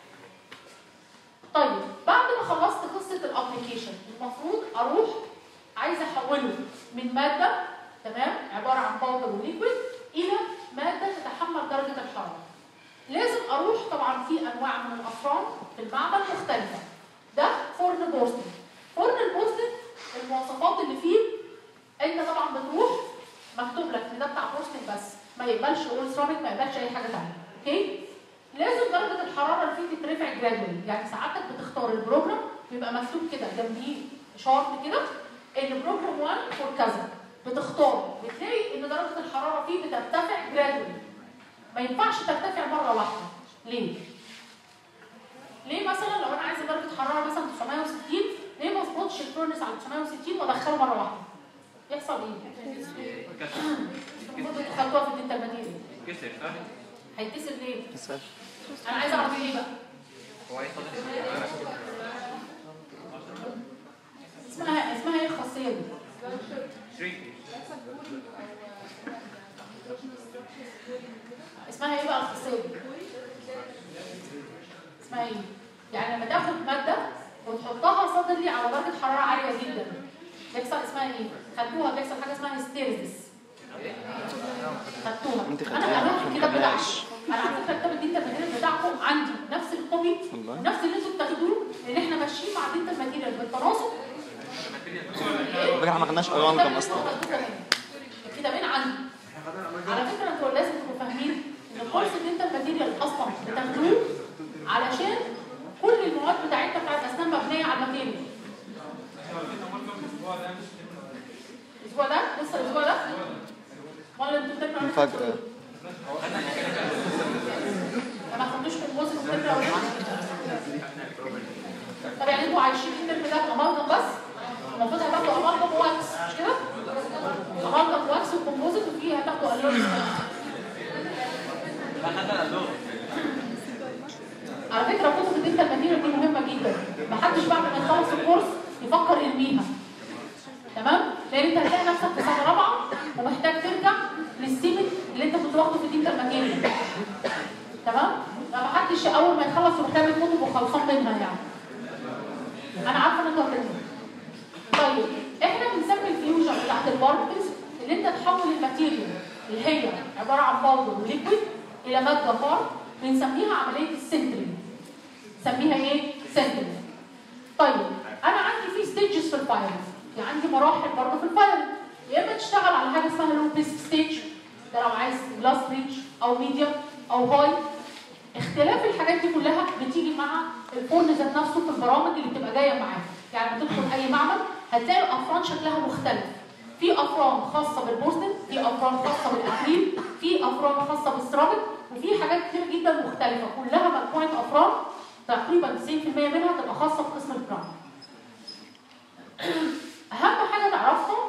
طيب بعد ما خلصت قصه الابلكيشن المفروض اروح عايزه احوله من ماده تمام عباره عن باودر وليكويد الى ماده تتحمل درجه الحراره. لازم اروح طبعا في انواع من الافران في المعمل مختلفه. ده فرن بوستن. فرن البوستن المواصفات اللي فيه انت طبعا بتروح مكتوب لك ان ده بتاع بوستن بس ما يقبلش اول سيراميك ما يقبلش اي حاجه ثانيه اوكي لازم درجه الحراره اللي فيه تترفع جرادولي يعني ساعتك بتختار البروجرام بيبقى مكتوب كده جنبيه شارت كده ان بروجرام 1 فور كذا بتختار بتلاقي ان درجه الحراره فيه بترتفع جرادولي ما ينفعش ترتفع مره واحده ليه ليه مثلا لو انا عايزه درجه حراره مثلا 960 ليه ما اظبطش الفurnace على 960 وادخله مره واحده يحصل ايه المفروض تخلوها في الدنتال ماتيريال كسر صح؟ هيتكسر ليه كسر انا عايزه اعرف ليه بقى هو هيحصل اسمها اسمها ايه الخاصيه دي شريك اسمها ايه بقى الخاصيه دي اسمها ايه يعني لما تاخد ماده وتحطها صدري على درجه حراره عاليه جدا بيحصل اسمها ايه خدتوها بيحصل حاجه اسمها هيستيريزس خدتوها انت انا خدتيها، قريت ما الكتاب بتاعكم خدناش. انا على فكره الكتاب الدينتا الماتيريال بتاعكم عندي نفس الكوبي والله؟ نفس اللي انتوا بتاخدوه لان احنا ماشيين مع دينتا الماتيريال بالتناسق على فكره احنا ما خدناش ارقام اصلا الكتابين عندي على فكره انتوا لازم تبقوا فاهمين ان كورس الدينتا الماتيريال اصلا بتاخدوه علشان كل المواد بتاعتنا بتاعت اسنان مبنيه على الماتيريال الاسبوع ده لسه الاسبوع ده امال انتوا بتقروا عن مفاجأة ما خدتوش كومبوزيت وبتقروا اولاد طب يعني انتوا عايشين الترم ده امالجم بس المفروض هتاخدوا امالجم واكس مش كده؟ امالجم واكس وكومبوزيت وفيه هتاخدوا الون على فكره كتب الدنتال الماتيريال دي مهمه جدا محدش بعد ما يخلص الكورس يفكر يرميها تمام لان انت هتلاقي نفسك في سنه رابعه ومحتاج ترجع للسيمنت اللي انت كنت واخده في الدنتال ماتيريال تمام فمحدش اول ما يخلص يروح رامي الكتب وخلصان منها يعني انا عارفه ان انتوا هترموا طيب احنا بنسمي الفيوجن بتاعت البارتكلز اللي انت تحول الماتيريال اللي هي عباره عن باودر وليكويد الى ماده بار بنسميها عمليه السنترينج نسميها ايه؟ سنترينج طيب انا عندي في ستيجز في الفاير يعني عندي مراحل برضه في الفاير يا اما تشتغل على حاجه اسمها لو بيست ستيج ده لو عايز جلاس ريتش او ميديوم او هاي اختلاف الحاجات دي كلها بتيجي مع الفرن ذات نفسه في البرامج اللي بتبقى جايه معاه يعني لما تدخل اي معمل هتلاقي الافران شكلها مختلف في افران خاصه بالبورسلين في افران خاصه بالاكريل في افران خاصه بالسيراميك وفي حاجات كتير جدا مختلفه كلها مجموعه افران تقريبا 90% منها تبقى خاصه بقسم البرايمري اهم حاجه تعرفها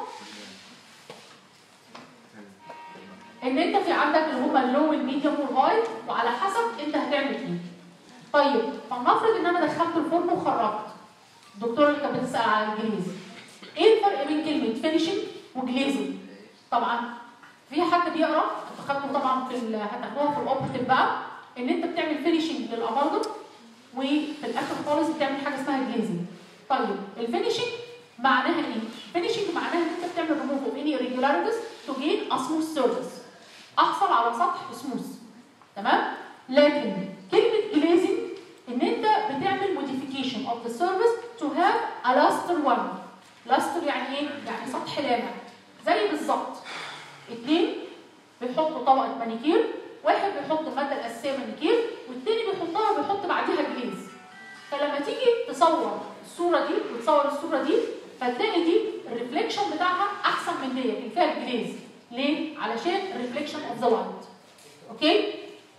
ان انت في عندك اللي هم اللو والميديوم والهاي وعلى حسب انت هتعمل ايه طيب فلنفرض ان انا دخلت الفرن وخرجت الدكتوره اللي كانت بتسال على الجليز ايه الفرق بين كلمه فينيشنج وجليزنج طبعا في حد بيقرا خدته طبعا في ال- هتاخدوها في الاوبرتيف بقى ان انت بتعمل فينيشنج للامالجم وفي الاخر خالص بتعمل حاجه اسمها جليزنج طيب الفينيشنج معناها ايه؟ فينيشنج معناها ان انت بتعمل ريموف اوف اني irregularities تو جين ا سموث سيرفيس احصل على سطح سموث تمام؟ لكن كلمه جليزنج ان انت بتعمل موديفيكيشن اوف ذا سيرفيس تو هاف ا لاستر وان لاستر يعني ايه؟ يعني سطح لامع زي بالظبط اتنين بيحطوا طبقه مانيكير واحد بيحط الماده الاساسيه مانيكير والتاني بيحطها وبيحط بعديها جليز فلما تيجي تصور الصوره دي وتصور الصوره دي فتلاقي دي الريفليكشن بتاعها احسن من دي اللي فيها الجليز ليه؟ علشان الريفليكشن اوف ذا لايت اوكي؟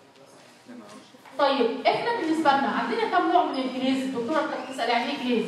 طيب احنا بالنسبه لنا عندنا كم نوع من الجليز؟ الدكتوره كانت بتسال يعني ايه جليز؟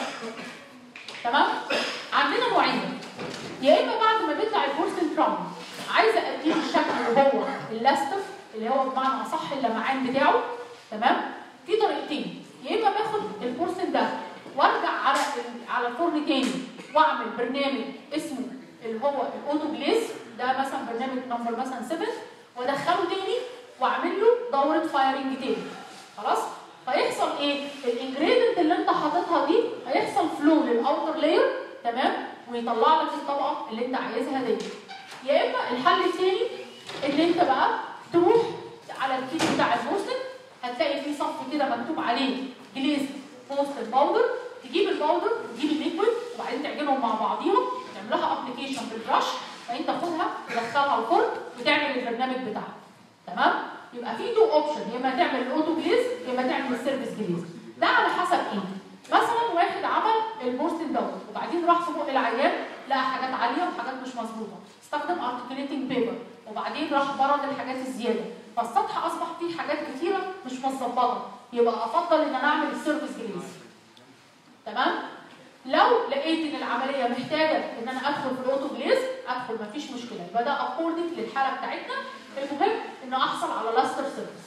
تمام؟ عندنا نوعين يا اما بعد ما بيطلع البورسلين تراوم عايزه اديله الشكل اللي هو اللاستف اللي هو بمعنى اصح اللمعان بتاعه تمام؟ في طريقتين يا اما باخد البورسلين ده وارجع على ال- على الفرن تاني واعمل برنامج اسمه اللي هو الاوتو جليز ده مثلا برنامج نمبر مثلا 7 وادخله تاني واعمل له دوره فايرنج تاني خلاص فيحصل ايه الانجريدينت اللي انت حاططها دي هيحصل فلو للاوتر لاير تمام ويطلع لك الطبقه اللي انت عايزها دي يا اما الحل الثاني ان انت بقى تروح على الكيس بتاع البوستن هتلاقي فيه صف كده مكتوب عليه جليز بوستن باودر تجيب الباودر تجيب الليكويد وبعدين تعجنهم مع بعضيهم تعمل لها ابلكيشن بالبرش فانت تاخدها تدخلها الفرن وتعمل البرنامج بتاعها تمام يبقى في تو اوبشن يا اما تعمل الاوتو جليز يا اما تعمل السيرفيس جليز ده على حسب ايه مثلا واحد عمل البوستن دوت وبعدين راح في بق العيان لقى حاجات عاليه وحاجات مش مظبوطه استخدم ارتكليتنج بيبر وبعدين راح برد الحاجات الزياده فالسطح اصبح فيه حاجات كتيره مش متظبطه يبقى افضل ان انا اعمل السيرفيس جليز تمام لو لقيت ان العمليه محتاجه ان انا ادخل في الاوتو جليز ادخل مفيش مشكله يبقى ده اكوردنج للحاله بتاعتنا المهم ان احصل على لاستر سيرفيس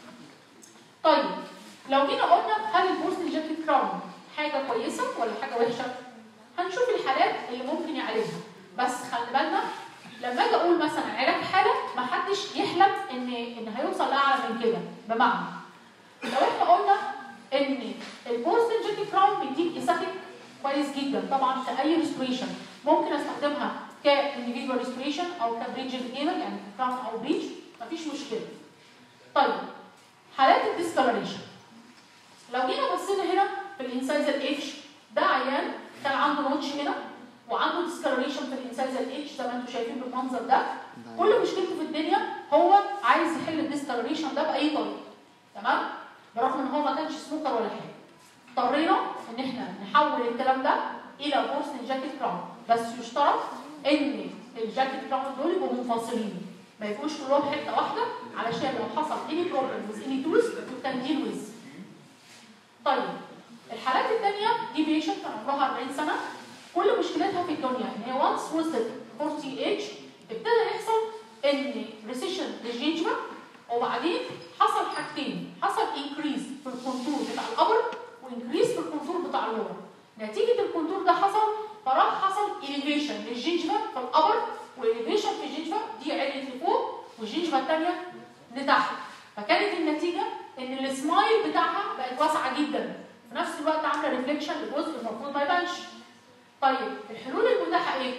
طيب لو جينا قلنا هل البوست جاكيت كراون حاجه كويسه ولا حاجه وحشه هنشوف الحالات اللي ممكن يعالجها بس خلي بالنا لما اجي اقول مثلا علاج حاله ما حدش يحلم ان ان هيوصل لاعلى من كده بمعنى لو احنا قلنا ان البوست جاكيت كراون بيديك اساتيك كويس جدا طبعا في اي ريستوريشن ممكن استخدمها كانديفيدوال ريستوريشن او كبريدج جيمر يعني كراون او بريدج مفيش مشكله طيب حالات الديسكلريشن لو جينا بصينا هنا في الانسايزر اتش ده عيان كان عنده نوتش هنا وعنده ديسكلريشن في الانسايزر اتش زي ما انتم شايفين بالمنظر ده كل مشكلته في الدنيا هو عايز يحل الديسكلريشن ده باي طريقه تمام برغم ان هو ما كانش سموكر ولا حاجه اضطرينا ان احنا نحول الكلام ده الى بورسلين جاكيت كراون بس يشترط ان الجاكيت كراون دول يبقوا منفصلين ما يبقوش كلهم حته واحده علشان لو حصل any problem with any tools you can deal with طيب الحالات الثانيه دي بيشنت كان عمرها 40 سنه كل مشكلتها في الدنيا ان هي وانس وصلت 40 اتش ابتدى يحصل ان ريسيشن للجينجما وبعدين حصل حاجتين حصل انكريز في الكونتور بتاع الابر وانكريز في الكونتور بتاع اللور نتيجه الكونتور ده حصل فراح حصل اليفيشن للجينجما في الابر واليفيشن في الجينجما دي علت لفوق والجينجما الثانيه لتحت فكانت النتيجه ان السمايل بتاعها بقت واسعه جدا في نفس الوقت عامله ريفليكشن لجزء المفروض ما يبانش طيب الحلول المتاحه ايه؟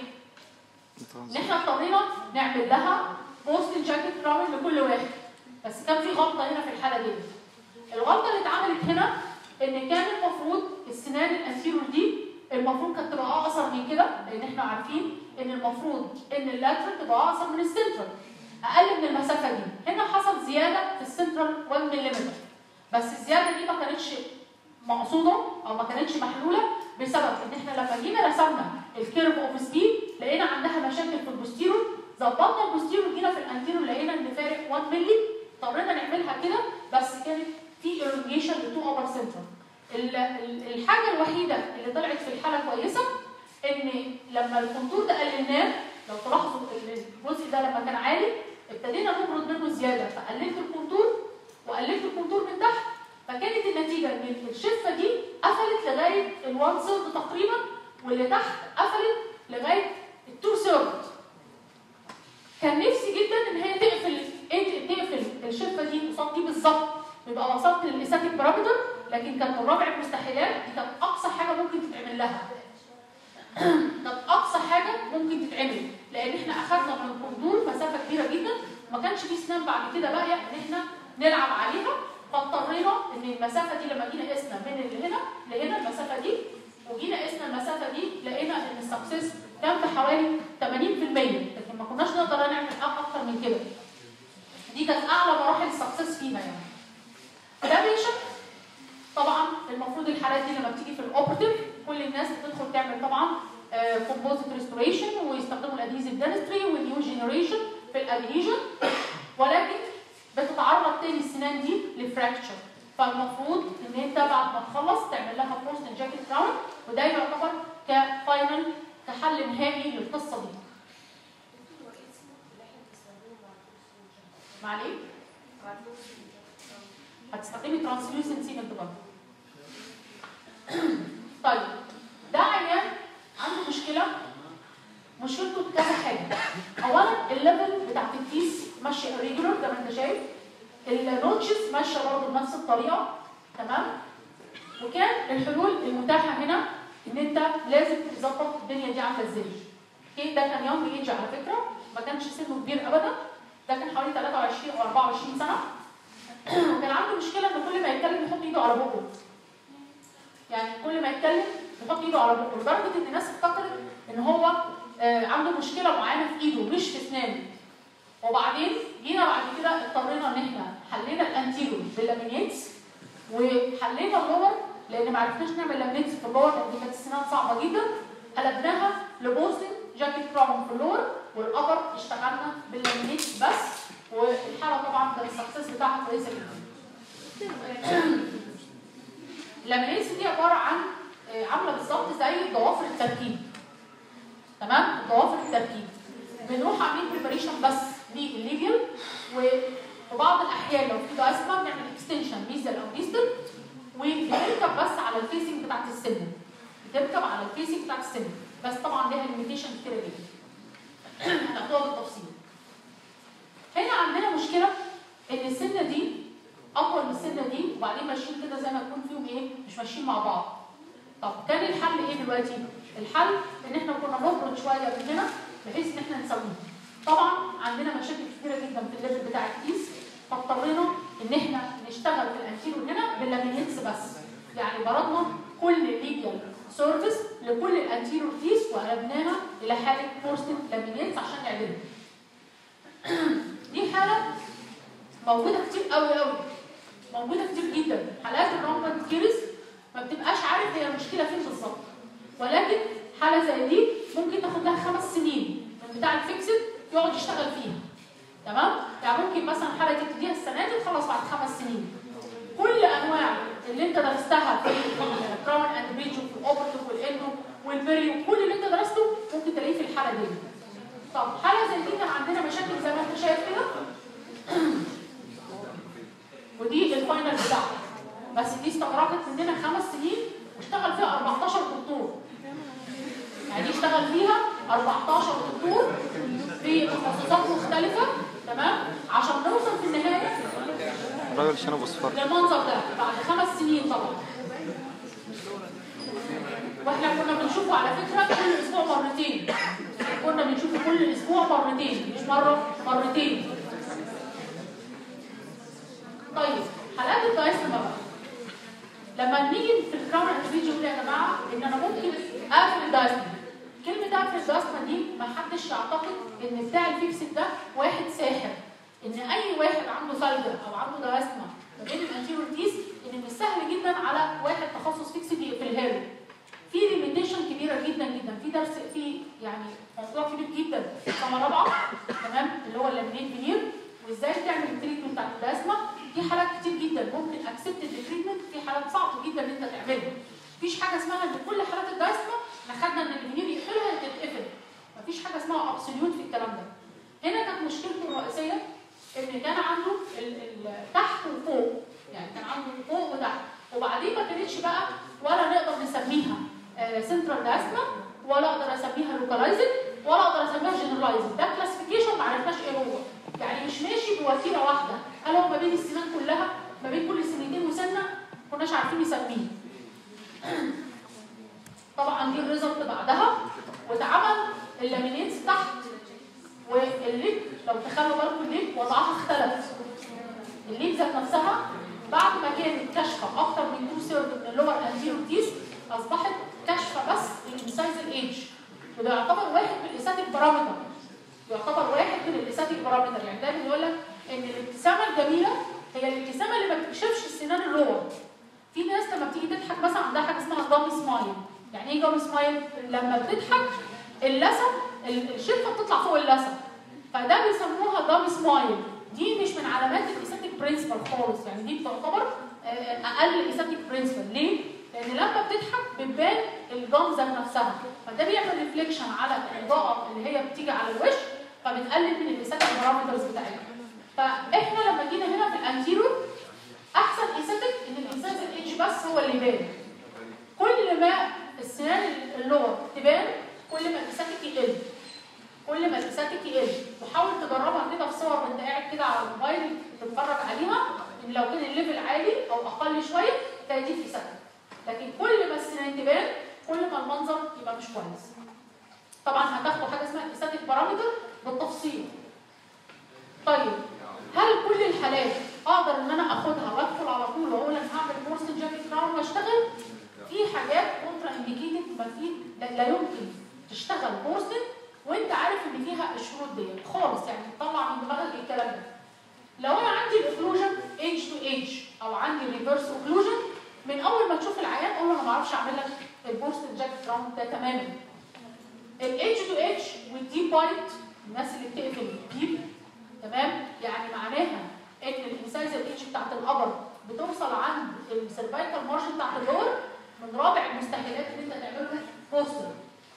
ان احنا اضطرينا نعمل لها بوست جاكيت كراون لكل واحد بس كان في غلطه هنا في الحاله دي الغلطه اللي اتعملت هنا ان كان المفروض السنان الانتيرور دي المفروض كانت تبقى اقصر من كده لان احنا عارفين ان المفروض ان اللاترال تبقى اقصر من السنترال اقل من المسافه دي هنا حصل زياده في السنترال 1 ملم بس الزياده دي ما كانتش مقصوده او ما كانتش محلوله بسبب ان احنا لما جينا رسمنا الكيرف اوف سبيد لقينا عندها مشاكل في البوستيرور ظبطنا البوستيريور جينا في الانتيريور لقينا ان فارق 1 مللي اضطرينا نعملها كده بس كانت في ايرونجيشن للتو ابر سنتر الحاجه الوحيده اللي طلعت في الحاله كويسه ان لما الكونتور ده قللناه لو تلاحظوا الجزء ده لما كان عالي ابتدينا نبرد منه زياده فقللت الكونتور وقللت الكونتور من تحت فكانت النتيجه ان الشفه دي قفلت لغايه الوان سيرد تقريبا واللي تحت قفلت لغايه التو سيرد كان نفسي جدا ان هي تقفل إيه تقفل الشفه دي قصاد دي بالظبط يبقى وصلت للاساتيك بارامتر لكن كانت من رابع المستحيلات دي كانت اقصى حاجه ممكن تتعمل لها كانت اقصى حاجه ممكن تتعمل لان احنا اخذنا من الكونتور مسافه كبيره جدا ما كانش في سنان بعد كده باقيه ان احنا نلعب عليها فاضطرينا ان المسافه دي لما جينا قسنا من اللي هنا لهنا المسافه دي وجينا قسنا المسافه دي لقينا ان السكسس كان في حوالي 80% لكن ما كناش نقدر نعمل اكتر من كده دي كانت اعلى مراحل السكسس فينا يعني ده بيشن طبعا المفروض الحالات دي لما بتيجي في الاوبرتيف كل الناس بتدخل تعمل طبعا كومبوزيت ريستوريشن ويستخدموا الادهيزيف دانستري والنيو جينيريشن في الادهيجن ولكن بتتعرض تاني السنان دي لفراكتشر فالمفروض ان انت بعد ما تخلص تعمل لها بوست جاكيت كراون وده يعتبر كفاينل كحل نهائي للقصه دي. معليه؟ هتستخدمي ترانسلوسنت سيمنت برضه. طيب ده عيان عنده مشكله مشكلته كذا حاجه. اولا الليفل بتاعت الكيس ماشيه ريجولار زي ما انت شايف. النوتشز ماشيه برضه بنفس الطريقه تمام؟ وكان الحلول المتاحه هنا ان انت لازم تظبط الدنيا دي عامله ازاي. اوكي ده كان يونج ايج على فكره ما كانش سنه كبير ابدا ده كان حوالي 23 او 24 سنه وكان عنده مشكله ان كل ما يتكلم يحط ايده على بقه يعني كل ما يتكلم يحط ايده على بقه لدرجه ان الناس افتكرت ان هو آه عنده مشكله معينه في ايده مش في اسنانه وبعدين جينا بعد كده اضطرينا ان احنا حلينا الانتيرو باللامينيتس وحلينا اللور لان ما عرفناش نعمل لامينيتس في اللور لان دي كانت السنان صعبه جدا قلبناها لبوستنج جاكيت كراون في اللور والابر اشتغلنا باللامينيتس بس والحاله طبعا كان السكسس بتاعها كويسه جدا. اللامينيتس دي عباره عن عامله بالظبط زي ضوافر التركيب. تمام؟ ضوافر التركيب. بنروح عاملين بريباريشن بس للليجل وبعض الاحيان لو في دايسما بنعمل اكستنشن ميزل او ديستل وبنركب بس على الفيسنج بتاعت السن. بتركب على الفيسنج بتاعت السن بس طبعا ليها ليميتيشن كتيره جدا. هناخدوها بالتفصيل. هنا عندنا مشكله ان السنه دي اطول من السنه دي وبعدين ماشيين كده زي ما يكون فيهم ايه مش ماشيين مع بعض. طب كان الحل ايه دلوقتي؟ الحل ان احنا كنا نبرد شويه من هنا بحيث ان احنا نسويه. طبعا عندنا مشاكل كتيره جدا في الليفل بتاع الكيس فاضطرينا ان احنا نشتغل في الانتيرو هنا باللامينيتس بس. يعني بردنا كل ليجل سيرفيس لكل الانتيرو كيس وقلبناها الى حاله فورستد لامينيتس عشان نعدلها. دي حاله موجوده كتير قوي قوي موجوده كتير جدا حالات الرامبنت كيرس ما بتبقاش عارف هي المشكله فين بالظبط ولكن حاله زي دي ممكن تاخد لها خمس سنين من بتاع الفيكسد يقعد يشتغل فيها تمام يعني ممكن مثلا حاله تبتديها السنه دي تخلص بعد خمس سنين كل انواع اللي انت درستها في الكراون اند بريدج وفي الاوبرتيف والاندو والبري وكل اللي انت درسته ممكن تلاقيه في الحاله دي طب حاله زي دي كان عندنا مشاكل زي ما انت شايف كده ودي الفاينل بتاعها بس دي استغرقت مننا خمس سنين واشتغل فيها 14 دكتور يعني اشتغل فيها 14 دكتور في تخصصات مختلفه تمام عشان نوصل في النهايه راجل شنب اصفر للمنظر ده بعد خمس سنين طبعا واحنا كنا بنشوفه على فكره كل اسبوع مرتين كنا بنشوفه كل اسبوع مرتين مش مره مرتين طيب حالات الدايسما بقى لما نيجي في الكراون اند يقول يا جماعه ان انا ممكن اقفل الدايسما كلمه اقفل الدايسما دي ما حدش يعتقد ان بتاع الفيكسد ده واحد ساحر ان اي واحد عنده فلجه او عنده دايسما ما بين الانتيريور تيس ان مش سهل جدا على واحد تخصص فيكسد يقفلها له في ليميتيشن كبيره جدا جدا في درس في يعني موضوع كبير جدا في سنه رابعه تمام اللي هو اللامينيت فينير وازاي تعمل التريتمنت بتاعت الداسمه في حالات كتير جدا ممكن اكسبت التريتمنت في حالات صعب جدا ان انت تعملها مفيش حاجه اسمها ان كل حالات الداسمه احنا خدنا ان الفينير يقفلها تتقفل مفيش حاجه اسمها ابسوليوت في الكلام ده هنا كانت مشكلته الرئيسيه ان كان عنده ال ال تحت وفوق يعني كان عنده فوق وتحت وبعدين ما كانتش بقى ولا نقدر نسميها سنترال داسما ولا اقدر اسميها لوكالايزد ولا اقدر اسميها جنرالايزد ده كلاسيفيكيشن ما عرفناش ايه هو يعني مش ماشي بوتيره واحده هل هو ما بين السنان كلها ما بين كل سنتين وسنه ما كناش عارفين نسميه طبعا دي الريزلت بعدها واتعمل اللامينيتس تحت والليب لو تخلوا بالكم الليب وضعها اختلف الليب ذات نفسها بعد ما كانت كاشفه اكتر من 2 سيرد من اللور انتيرو تيس اصبحت كاشفه بس الانسايز الايدج وده يعتبر واحد من الاستاتيك بارامتر يعتبر واحد من الاستاتيك بارامتر يعني دايما يقول لك ان الابتسامه الجميله هي الابتسامه اللي ما بتكشفش السنان اللور في ناس لما بتيجي تضحك مثلا عندها حاجه اسمها جامي سمايل يعني ايه جامي سمايل لما بتضحك اللثه الشفه بتطلع فوق اللثه فده بيسموها جامي سمايل دي مش من علامات الايستاتيك برنسبل خالص يعني دي بتعتبر اقل ايستاتيك برنسبل ليه؟ لان لما بتضحك بتبان الجام ذات نفسها فده بيعمل ريفليكشن على الاضاءه اللي هي بتيجي على الوش فبتقلل من الايستاتيك بارامترز بتاعتها فاحنا لما جينا هنا في الانتيرور احسن ايستاتيك ان الانسان الايدج بس هو اللي يبان كل ما السنان اللور تبان كل ما الايستاتيك يقل كل ما الايستاتيك يقل وحاول تجربها كده في صور وانت قاعد كده على الموبايل تتفرج عليها ان لو كان الليفل عالي او اقل شويه تلاقي دي في سكن لكن كل ما السنان تبان كل ما المنظر يبقى مش كويس طبعا هتاخدوا حاجه اسمها الايستاتيك بارامتر بالتفصيل طيب هل كل الحالات اقدر ان انا اخدها وادخل على طول واقول انا هعمل بورسل جاكيت كراون واشتغل في حاجات كونترا انديكيتد ما في لا, لا يمكن تشتغل بورسل وانت عارف ان فيها الشروط ديت خالص يعني تطلع من دماغك الكلام ده لو انا عندي الاوكلوجن ايدج تو ايدج او عندي ريفرس اوكلوجن من اول ما تشوف العيان اقول له انا ما اعرفش اعمل لك البورسل جاكيت كراون ده تماما الايدج تو ايدج والديب بايت الناس اللي بتقفل البيب تمام يعني معناها ان الانسايز الايدج بتاعت الابر بتوصل عند السيرفايكال مارشن بتاعت اللور من رابع المستحيلات اللي انت تعمله بوستر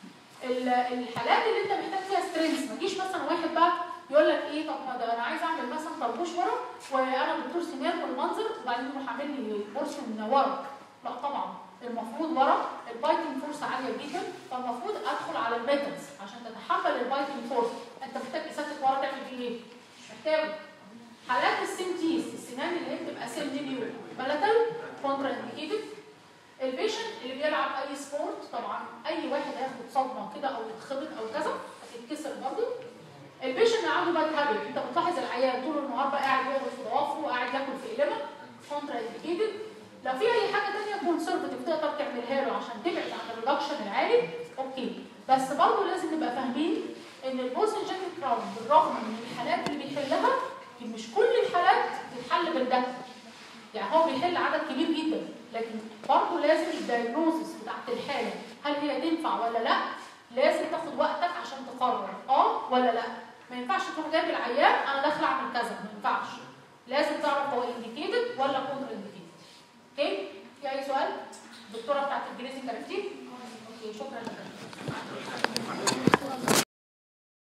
الحالات اللي انت محتاج فيها سترينث ما تجيش مثلا واحد بقى يقول لك ايه طب ما ده انا عايز اعمل مثلا طربوش ورا وانا دكتور سنان والمنظر وبعدين يروح عامل لي بورشن ورا لا طبعا المفروض ورا البايتنج فورس عاليه جدا فالمفروض ادخل على الميتالز عشان تتحمل البايتنج فورس انت محتاج اساتك ورا تعمل فيه ايه؟ مش محتاج حالات السنتيز السنان اللي هي بتبقى سنتينيو بلاتال كونترا انديكيتد البيشنت اللي بيلعب اي سبورت طبعا اي واحد هياخد صدمه كده او يتخبط او كذا هتتكسر برضه البيشنت اللي عنده باد هابت انت بتلاحظ العيان طول النهار بقى قاعد يقعد في ضوافره وقاعد ياكل في قلمه كونترا انديكيتد لو في اي حاجه ثانيه كونسرفتيف تقدر تعملها له عشان تبعد عن الريدكشن العالي اوكي بس برضه لازم نبقى فاهمين ان البوست جاكيت كراون بالرغم من الحالات اللي بيحلها مش كل الحالات بتتحل بالده يعني هو بيحل عدد كبير جدا لكن برضه لازم الدايجنوزس بتاعت الحاله هل هي تنفع ولا لا لازم تاخد وقتك عشان تقرر اه ولا لا ما ينفعش تروح جايب العيان انا داخله اعمل كذا ما ينفعش لازم تعرف هو انديكيتد ولا كونتر انديكيتد اوكي في اي سؤال الدكتوره بتاعت الجريزنج عرفتيه اوكي شكرا لك